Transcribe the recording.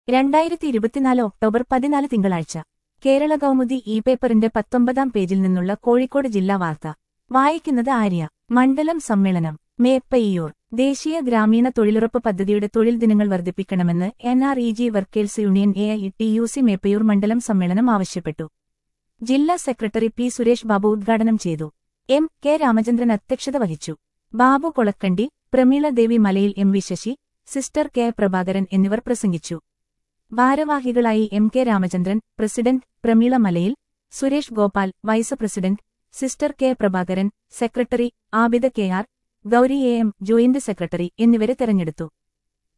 രണ്ടായിരത്തി ഇരുപത്തിനാല് ഒക്ടോബർ പതിനാല് തിങ്കളാഴ്ച കേരള കൗമുദി ഇ പേപ്പറിന്റെ പത്തൊമ്പതാം പേജിൽ നിന്നുള്ള കോഴിക്കോട് ജില്ലാ വാർത്ത വായിക്കുന്നത് ആര്യ മണ്ഡലം സമ്മേളനം മേപ്പയ്യൂർ ദേശീയ ഗ്രാമീണ തൊഴിലുറപ്പ് പദ്ധതിയുടെ തൊഴിൽ ദിനങ്ങൾ വർദ്ധിപ്പിക്കണമെന്ന് N R E G workers union A I T U C Meppayyur മണ്ഡലം സമ്മേളനം ആവശ്യപ്പെട്ടു ജില്ലാ സെക്രട്ടറി പി സുരേഷ് ബാബു ഉദ്ഘാടനം ചെയ്തു എം കെ രാമചന്ദ്രൻ അധ്യക്ഷത വഹിച്ചു Babu Kolakkandi Prameela Devi Malayil M V Sasi sister K Prabhakaran എന്നിവർ പ്രസംഗിച്ചു ഭാരവാഹികളായി M K Ramachandran president Prameela Malayil Suresh Gopal vice president sister K Prabhakaran secretary Abida K R Gouri A M joint secretary എന്നിവരെ തെരഞ്ഞെടുത്തു